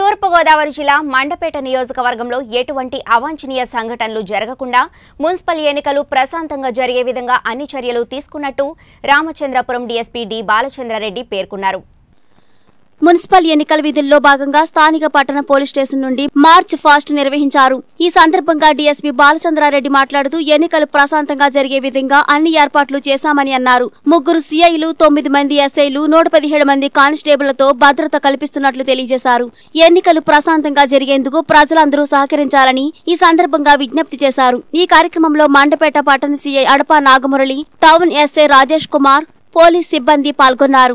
తూర్పుగోదావరి జిల్లా మండపేట నియోజకవర్గంలో ఎటువంటి అవాంఛనీయ సంఘటనలు జరగకుండా మున్సిపల్ ఎన్నికలు ప్రశాంతంగా జరిగే విధంగా అన్ని చర్యలు తీసుకున్నట్టు రామచంద్రపురం డీఎస్పీ డి బాలచంద్రారెడ్డి పేర్కొన్నారు మున్సిపల్ ఎన్నికల విధుల్లో భాగంగా స్థానిక పట్టణ పోలీస్ స్టేషన్ నుండి మార్చ్ ఫాస్ట్ నిర్వహించారు ఈ సందర్భంగా డీఎస్పీ బాలచంద్రారెడ్డి మాట్లాడుతూ ఎన్నికలు ప్రశాంతంగా జరిగే విధంగా అన్ని ఏర్పాట్లు చేశామని అన్నారు ముగ్గురు సీఐలు తొమ్మిది మంది ఎస్ఐలు నూట పదిహేడు మంది కానిస్టేబుళ్లతో భద్రత కల్పిస్తున్నట్లు తెలియజేశారు ఎన్నికలు ప్రశాంతంగా జరిగేందుకు ప్రజలందరూ సహకరించాలని ఈ సందర్భంగా విజ్ఞప్తి చేశారు ఈ కార్యక్రమంలో మండపేట పట్టణ CI Adapa Nagamurali town SI Rajesh Kumar police సిబ్బంది పాల్గొన్నారు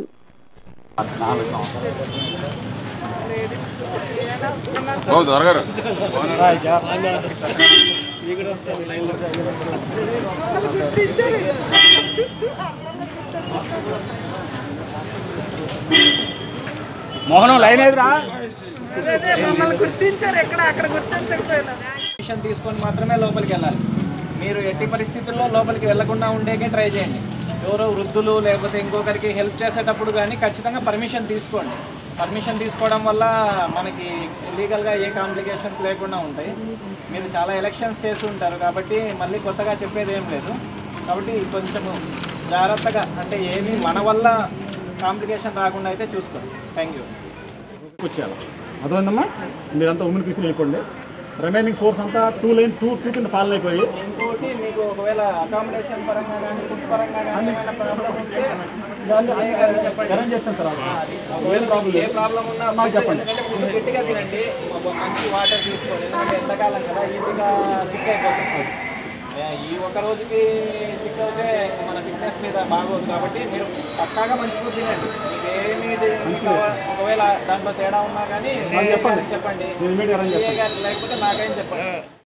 బాబు త్వరగా మోహనం లైన్ ఏదిరా మమ్మల్ని గుర్తించారు ఎక్కడ అక్కడ గుర్తించకపోయినా పర్మిషన్ తీసుకొని మాత్రమే లోపలికి వెళ్ళాలి మీరు ఎట్టి పరిస్థితుల్లో లోపలికి వెళ్లకుండా ఉండేకే ట్రై చేయండి ఎవరో వృద్ధులు లేకపోతే ఇంకొకరికి హెల్ప్ చేసేటప్పుడు కానీ ఖచ్చితంగా పర్మిషన్ తీసుకోండి పర్మిషన్ తీసుకోవడం వల్ల మనకి లీగల్గా ఏ కాంప్లికేషన్స్ లేకుండా ఉంటాయి మీరు చాలా ఎలక్షన్స్ చేసి ఉంటారు కాబట్టి మళ్ళీ కొత్తగా చెప్పేది ఏం లేదు కాబట్టి కొంచెము జాగ్రత్తగా అంటే ఏమీ మన వల్ల కాంప్లికేషన్ రాకుండా అయితే చూసుకోండి థ్యాంక్ యూ వచ్చేయాలి అర్థమైందమ్మా మీరంతా ఉమెన్ పీసులు వెళ్ళిపోండి రిమైనింగ్ ఫోర్స్ అంతా టూ లైన్ టూ టూ కింద ఫాల్ అయిపోయి ఇంకోటి మీకు ఒకవేళ అకామిడేషన్ పరంగా కానీ ఫుడ్ పరంగా కానీ ఏమైనా ప్రాబ్లం ఉంటే ఏ గారు చెప్పండి అరేంజ్ చేస్తాను సార్ ఒకవేళ మీకు ఏ ప్రాబ్లం ఉన్నా మాకు చెప్పండి. ఎందుకంటే ఫుడ్ గట్టిగా తినండి ఒక మంచి వాటర్ తీసుకోండి ఎందుకంటే ఎండాకాలం కదా ఈజీగా సిక్ అయిపోతుంది ఏ, ఈ ఒక రోజుకి సిక్ అయితే మన ఫిట్నెస్ మీద బాగోదు కాబట్టి మీరు పక్కాగా మంచి ఫుడ్ తినండి మీకు ఏమి ఇది కావా- ఒకవేళ దాంట్లో తేడా ఉన్నా కానీ చెప్పండి. చెప్పండి నేను immediate గా arrange ఏ గారు లేకపోతే నాకైనా చెప్పండి